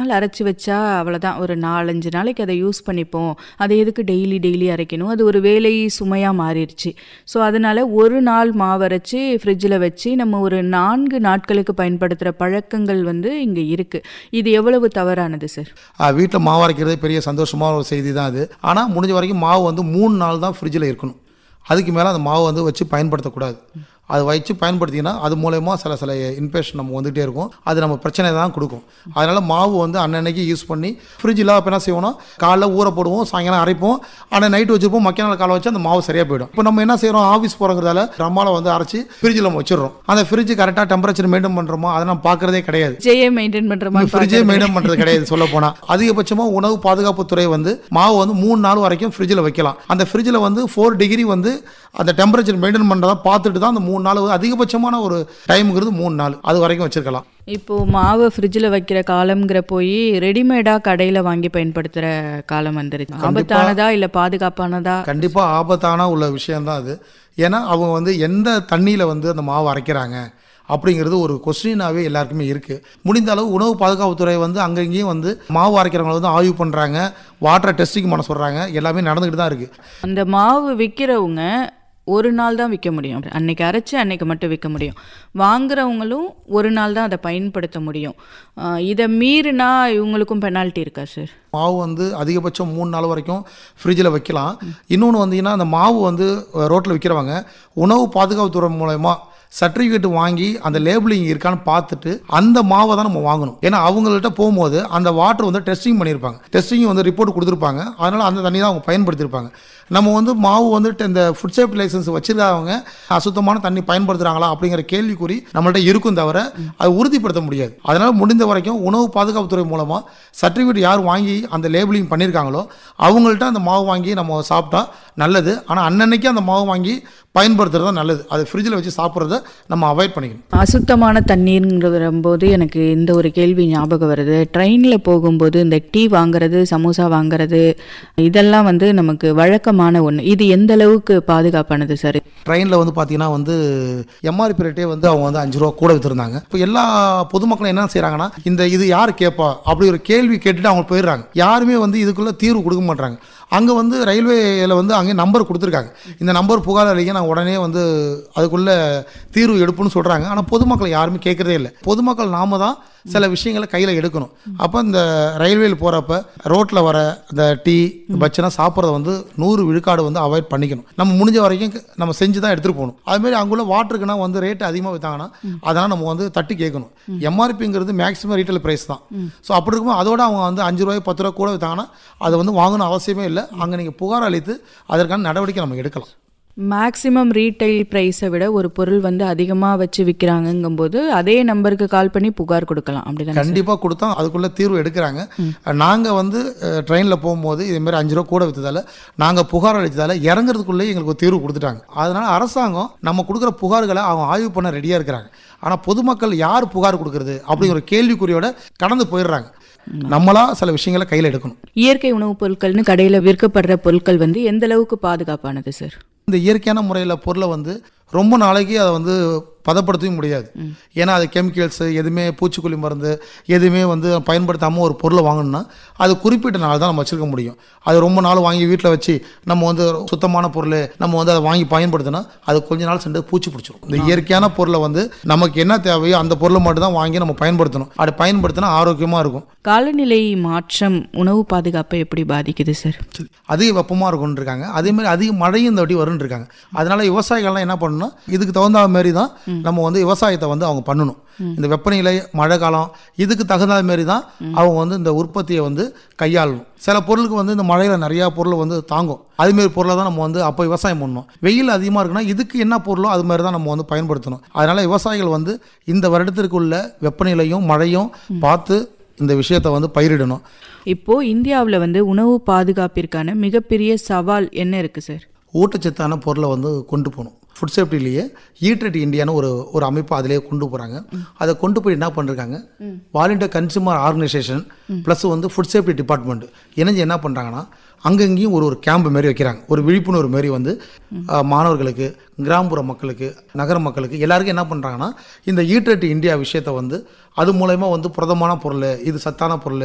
நாள் அரைச்சு வச்சா அவ்வளோதான் ஒரு நாலஞ்சு நாளைக்கு அதை யூஸ் பண்ணிப்போம் அதை எதுக்கு டெய்லி டெய்லி அரைக்கணும் அது ஒரு வேலை சுமையாக மாறிடுச்சு ஸோ அதனால ஒரு நாள் மாவு அரைச்சு ஃப்ரிட்ஜில் வச்சு நம்ம ஒரு நான்கு நாட்களுக்கு பயன்படுத்துகிற பழக்கங்கள் வந்து இங்கே இருக்குது இது எவ்வளவு தவறானது சார் வீட்டில் மாவு அரைக்கிறதே பெரிய சந்தோஷமான ஒரு செய்தி தான் அது ஆனால் முடிஞ்ச வரைக்கும் மாவு வந்து மூணு நாள் தான் ஃப்ரிட்ஜில் இருக்கணும் அதுக்கு மேலே அந்த மாவை வந்து வச்சு பயன்படுத்தக்கூடாது அது வச்சு பயன்படுத்திங்கன்னா அது மூலயமா சில சில இன்ஃபெக்ஷன் நம்ம வந்துகிட்டே இருக்கும் அது நம்ம பிரச்சனை தான் கொடுக்கும் அதனால் மாவு வந்து அன்னன்னைக்கு யூஸ் பண்ணி ஃப்ரிட்ஜ் இல்லாத அப்போ என்ன செய்வோம்னா காலைல ஊற போடுவோம் சாயங்காலம் அரைப்போம் ஆனால் நைட்டு வச்சுருப்போம் மக்கிய நாள் காலை வச்சு அந்த மாவு சரியாக போயிடும் இப்போ நம்ம என்ன செய்கிறோம் ஆஃபீஸ் போகிறதால ரம்மாவில் வந்து அரைச்சி ஃப்ரிட்ஜில் நம்ம வச்சிடுறோம் அந்த ஃப்ரிட்ஜ் கரெக்டாக டெம்பரேச்சர் மெயின்டைன் பண்ணுறோமோ அதை நம்ம பார்க்குறதே கிடையாது ஜெயே மெயின்டைன் பண்ணுற மாதிரி ஃப்ரிட்ஜே மெயின்டைன் பண்ணுறது கிடையாது சொல்ல போனால் அதிகபட்சமாக உணவு பாதுகாப்புத்துறை வந்து மாவு வந்து மூணு நாள் வரைக்கும் ஃப்ரிட்ஜில் வைக்கலாம் அந்த ஃப்ரிட்ஜில் வந்து ஃபோர் டிகிரி வந்து அந்த டெம்பரேச்சர் மெயின்டைன் பண்ணுறதா பார்த்துட்டு தான் அந்த மூணு நாள் வந்து அதிகபட்சமான ஒரு டைமுங்கிறது மூணு நாள் அது வரைக்கும் வச்சிருக்கலாம் இப்போ மாவு ஃப்ரிட்ஜில் வைக்கிற காலம்ங்கிற போய் ரெடிமேடாக கடையில் வாங்கி பயன்படுத்துகிற காலம் வந்துருச்சு ஆபத்தானதா இல்லை பாதுகாப்பானதா கண்டிப்பாக ஆபத்தான உள்ள விஷயம்தான் அது ஏன்னா அவங்க வந்து எந்த தண்ணியில் வந்து அந்த மாவு அரைக்கிறாங்க அப்படிங்கிறது ஒரு கொஸ்டினாகவே எல்லாருக்குமே இருக்குது முடிந்த அளவு உணவு பாதுகாப்புத்துறை வந்து அங்கங்கேயும் வந்து மாவு அரைக்கிறவங்களை வந்து ஆய்வு பண்ணுறாங்க வாட்டரை டெஸ்டிங் பண்ண சொல்கிறாங்க எல்லாமே நடந்துக்கிட்டு தான் இருக்குது அந்த மாவு விற்கிறவங்க ஒரு நாள் தான் விற்க முடியும் அன்னைக்கு அரைச்சு அன்னைக்கு மட்டும் விற்க முடியும் வாங்குறவங்களும் ஒரு நாள் தான் அதை பயன்படுத்த முடியும் ஆஹ் இதை மீறினா இவங்களுக்கும் பெனால்ட்டி இருக்கா சார் மாவு வந்து அதிகபட்சம் மூணு நாள் வரைக்கும் ஃப்ரிட்ஜில் வைக்கலாம் இன்னொன்று வந்தீங்கன்னா அந்த மாவு வந்து ரோட்டில் விற்கிறவங்க உணவு பாதுகாப்புத்துறை மூலயமா சர்டிஃபிகேட் வாங்கி அந்த லேபிளிங் இருக்கான்னு பார்த்துட்டு அந்த மாவை தான் நம்ம வாங்கணும் ஏன்னா அவங்கள்ட்ட போகும்போது அந்த வாட்டர் வந்து டெஸ்டிங் பண்ணியிருப்பாங்க டெஸ்டிங் வந்து ரிப்போர்ட் கொடுத்துருப்பாங்க அதனால் அந்த தண்ணி தான் அவங்க பயன்படுத்தியிருப்பாங்க நம்ம வந்து மாவு வந்துட்டு இந்த ஃபுட் சேஃப்டி லைசன்ஸ் வச்சிருக்கவங்க அசுத்தமான தண்ணி பயன்படுத்துகிறாங்களா அப்படிங்கிற கேள்விக்குறி நம்மள்ட்ட இருக்கும் தவிர அதை உறுதிப்படுத்த முடியாது அதனால் முடிந்த வரைக்கும் உணவு பாதுகாப்புத்துறை மூலமாக சர்டிஃபிகேட் யார் வாங்கி அந்த லேபிளிங் பண்ணியிருக்காங்களோ அவங்கள்ட்ட அந்த மாவு வாங்கி நம்ம சாப்பிட்டா நல்லது ஆனால் அன்னன்னைக்கு அந்த மாவு வாங்கி பயன்படுத்துறது தான் நல்லது அது ஃப்ரிட்ஜில் வச்சு சாப்பிட்றத நம்ம அவாய்ட் பண்ணிக்கணும் அசுத்தமான தண்ணீர்ங்கிற போது எனக்கு இந்த ஒரு கேள்வி ஞாபகம் வருது ட்ரெயினில் போகும்போது இந்த டீ வாங்குறது சமோசா வாங்குறது இதெல்லாம் வந்து நமக்கு வழக்கமான ஒன்று இது எந்த அளவுக்கு பாதுகாப்பானது சார் ட்ரெயினில் வந்து பார்த்தீங்கன்னா வந்து எம்ஆர்பி ரேட்டே வந்து அவங்க வந்து அஞ்சு ரூபா கூட விற்றுருந்தாங்க இப்போ எல்லா பொதுமக்களும் என்ன செய்கிறாங்கன்னா இந்த இது யார் கேட்பா அப்படி ஒரு கேள்வி கேட்டுட்டு அவங்க போயிடுறாங்க யாருமே வந்து இதுக்குள்ளே தீர்வு கொடுக்க மாட்டாங்க அங்கே வந்து ரயில்வேயில் வந்து அங்கே நம்பர் கொடுத்துருக்காங்க இந்த நம்பர் புகார் அளிக்க நான் உடனே வந்து அதுக்குள்ளே தீர்வு எடுப்புன்னு சொல்கிறாங்க ஆனால் பொதுமக்கள் யாருமே கேட்குறதே இல்லை பொதுமக்கள் நாம தான் சில விஷயங்களை கையில் எடுக்கணும் அப்போ இந்த ரயில்வேயில் போகிறப்ப ரோட்டில் வர இந்த டீ பச்சனை சாப்பிட்றத வந்து நூறு விழுக்காடு வந்து அவாய்ட் பண்ணிக்கணும் நம்ம முடிஞ்ச வரைக்கும் நம்ம செஞ்சு தான் எடுத்துகிட்டு போகணும் அதுமாரி அங்குள்ள வாட்டருக்குன்னா வந்து ரேட் அதிகமாக விற்றாங்கன்னா அதெல்லாம் நம்ம வந்து தட்டி கேட்கணும் எம்ஆர்பிங்கிறது மேக்ஸிமம் ரீட்டைல் ப்ரைஸ் தான் ஸோ அப்படி இருக்கும்போது அதோட அவங்க வந்து அஞ்சு ரூபாய் பத்து ரூபா கூட விற்றாங்கன்னா அதை வந்து வாங்கணும் அவசியமே இல்லை அங்கே நீங்கள் புகார் அளித்து அதற்கான நடவடிக்கை நம்ம எடுக்கலாம் மேக்ஸிமம் ரீட்டைல் ப்ரைஸை விட ஒரு பொருள் வந்து அதிகமாக வச்சு விற்கிறாங்கங்கும்போது அதே நம்பருக்கு கால் பண்ணி புகார் கொடுக்கலாம் அப்படிதானே கண்டிப்பாக கொடுத்தா அதுக்குள்ளே தீர்வு எடுக்கிறாங்க நாங்கள் வந்து ட்ரெயினில் போகும்போது இதேமாரி அஞ்சு ரூபா கூட விற்றதால நாங்கள் புகார் அளித்ததால இறங்குறதுக்குள்ளே எங்களுக்கு ஒரு தீர்வு கொடுத்துட்டாங்க அதனால் அரசாங்கம் நம்ம கொடுக்குற புகார்களை அவங்க ஆய்வு பண்ண ரெடியாக இருக்கிறாங்க ஆனால் பொதுமக்கள் யார் புகார் கொடுக்குறது அப்படிங்கிற கேள்விக்குறியோட கடந்து போயிடுறாங்க நம்மளா சில விஷயங்களை கையில் எடுக்கணும் இயற்கை உணவுப் பொருட்கள்னு கடையில் விற்கப்படுற பொருட்கள் வந்து எந்த அளவுக்கு பாதுகாப்பானது சார் இந்த இயற்கையான முறையில் பொருளை வந்து ரொம்ப நாளைக்கு அதை வந்து பதப்படுத்தவும் முடியாது ஏன்னா அது கெமிக்கல்ஸு எதுவுமே பூச்சிக்கொல்லி மருந்து எதுவுமே வந்து பயன்படுத்தாமல் ஒரு பொருளை வாங்கணும்னா அது குறிப்பிட்ட நாள் தான் நம்ம வச்சுருக்க முடியும் அது ரொம்ப நாள் வாங்கி வீட்டில் வச்சு நம்ம வந்து சுத்தமான பொருள் நம்ம வந்து அதை வாங்கி பயன்படுத்தினா அது கொஞ்ச நாள் சென்று பூச்சி பிடிச்சிரும் இந்த இயற்கையான பொருளை வந்து நமக்கு என்ன தேவையோ அந்த பொருளை மட்டும் தான் வாங்கி நம்ம பயன்படுத்தணும் அது பயன்படுத்தினா ஆரோக்கியமாக இருக்கும் காலநிலை மாற்றம் உணவு பாதுகாப்பை எப்படி பாதிக்குது சார் அதிக வெப்பமாக இருக்கும்னு இருக்காங்க அதே மாதிரி அதிக மழையும் இந்த வாட்டி வரும்னு இருக்காங்க அதனால விவசாயிகள்லாம் என்ன பண்ணணும் இதுக்கு தகுந்த மாதிரி தான் நம்ம வந்து விவசாயத்தை வந்து அவங்க பண்ணணும் இந்த வெப்பநிலை மழை காலம் இதுக்கு தகுந்த மாதிரி தான் அவங்க வந்து இந்த உற்பத்தியை வந்து கையாளணும் சில பொருளுக்கு வந்து இந்த மழையில் நிறையா பொருள் வந்து தாங்கும் அதுமாரி பொருளை தான் நம்ம வந்து அப்போ விவசாயம் பண்ணணும் வெயில் அதிகமாக இருக்குன்னா இதுக்கு என்ன பொருளோ அது மாதிரி தான் நம்ம வந்து பயன்படுத்தணும் அதனால் விவசாயிகள் வந்து இந்த வருடத்திற்குள்ள வெப்பநிலையும் மழையும் பார்த்து இந்த விஷயத்தை வந்து பயிரிடணும் இப்போ இந்தியாவில் வந்து உணவு பாதுகாப்பிற்கான மிகப்பெரிய சவால் என்ன இருக்கு சார் ஊட்டச்சத்தான பொருளை வந்து கொண்டு போகணும் ஃபுட் சேஃப்டிலேயே ஈட்ரட் இந்தியான்னு ஒரு ஒரு அமைப்பு அதிலே கொண்டு போகிறாங்க அதை கொண்டு போய் என்ன பண்ணிருக்காங்க வாலண்டியர் கன்சூமர் ஆர்கனைசேஷன் ப்ளஸ் வந்து ஃபுட் சேஃப்டி டிபார்ட்மெண்ட் இணைஞ்சு என்ன பண்ணுறாங்கன்னா அங்கங்கேயும் ஒரு ஒரு கேம்ப் மாரி வைக்கிறாங்க ஒரு விழிப்புணர்வு மாரி வந்து அஹ், மாணவர்களுக்கு கிராமப்புற மக்களுக்கு நகர மக்களுக்கு எல்லாருக்கும் என்ன பண்ணுறாங்கன்னா இந்த ஈட்ரட் இந்தியா விஷயத்தை வந்து அது மூலயமா வந்து புரதமான பொருள் இது சத்தான பொருள்